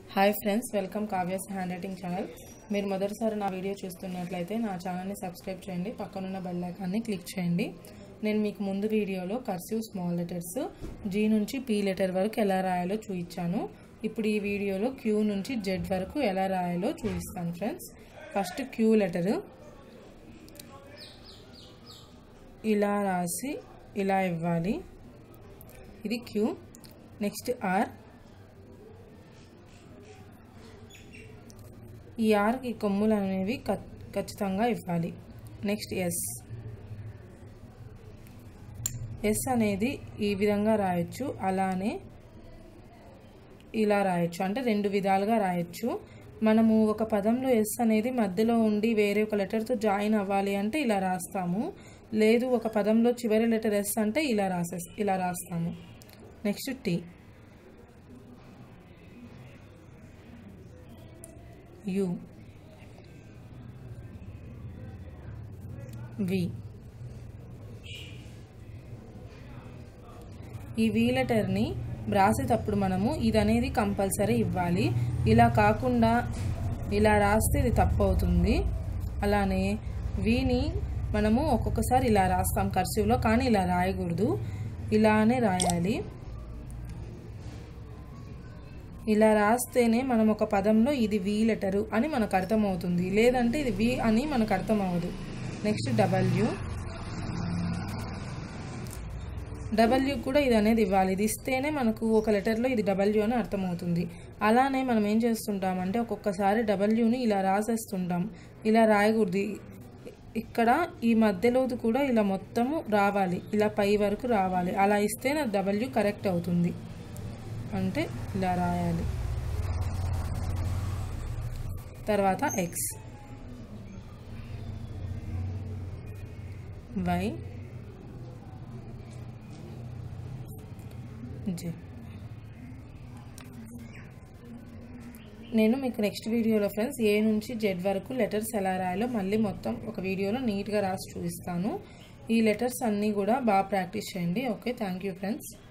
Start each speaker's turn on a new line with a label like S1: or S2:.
S1: hi friends welcome Kavya's handwriting channel మీరు మొదటిసారి నా వీడియో చూస్తున్నట్లయితే నా ఛానల్ని సబ్స్క్రైబ్ చేయండి పక్కనున్న బెల్ ఐకాన్ని క్లిక్ చేయండి నేను మీకు ముందు వీడియోలో కర్సివ్ స్మాల్ లెటర్స్ జీ నుంచి పీ లెటర్ వరకు ఎలా రాయాలో చూపించాను ఇప్పుడు ఈ వీడియోలో క్యూ నుంచి జెడ్ వరకు ఎలా రాయాలో చూపిస్తాను ఫ్రెండ్స్ ఫస్ట్ క్యూ లెటరు ఇలా రాసి ఇలా ఇవ్వాలి ఇది క్యూ నెక్స్ట్ ఆర్ ఈ ఆర్కి కొమ్ములు అనేవి ఖచ్చితంగా ఇవ్వాలి నెక్స్ట్ ఎస్ ఎస్ అనేది ఈ విధంగా రాయొచ్చు అలానే ఇలా రాయొచ్చు అంటే రెండు విధాలుగా రాయొచ్చు మనము ఒక పదంలో ఎస్ అనేది మధ్యలో ఉండి వేరే ఒక లెటర్తో జాయిన్ అవ్వాలి అంటే ఇలా రాస్తాము లేదు ఒక పదంలో చివరి లెటర్ ఎస్ అంటే ఇలా రాసే ఇలా రాస్తాము నెక్స్ట్ టీ యు వి ఈ వి లెటర్ని రాసేటప్పుడు మనము ఇది అనేది కంపల్సరీ ఇవ్వాలి ఇలా కాకుండా ఇలా రాస్తే ఇది తప్పు అవుతుంది అలానే వీని మనము ఒక్కొక్కసారి ఇలా రాస్తాం కర్సివ్లో కానీ ఇలా రాయకూడదు ఇలానే రాయాలి ఇలా రాస్తేనే మనం ఒక పదంలో ఇది వి లెటరు అని మనకు అర్థమవుతుంది లేదంటే ఇది వి అని మనకు అర్థం అవ్వదు నెక్స్ట్ డబల్యూ డబల్యూ కూడా ఇది అనేది ఇవ్వాలి ఇది ఇస్తేనే మనకు ఒక లెటర్లో ఇది డబల్యూ అని అర్థమవుతుంది అలానే మనం ఏం చేస్తుంటామంటే ఒక్కొక్కసారి డబల్యూని ఇలా రాసేస్తుంటాం ఇలా రాయకూడదు ఇక్కడ ఈ మధ్యలోది కూడా ఇలా మొత్తము రావాలి ఇలా పై వరకు రావాలి అలా ఇస్తే నా డబల్యూ కరెక్ట్ అవుతుంది అంటే ఇలా రాయాలి తర్వాత ఎక్స్ వై జే నేను మీకు నెక్స్ట్ వీడియోలో ఫ్రెండ్స్ ఏ నుంచి జెడ్ వరకు లెటర్స్ ఎలా రాయాలో మళ్ళీ మొత్తం ఒక వీడియోలో నీట్గా రాసి చూపిస్తాను ఈ లెటర్స్ అన్నీ కూడా బాగా ప్రాక్టీస్ చేయండి ఓకే థ్యాంక్ యూ ఫ్రెండ్స్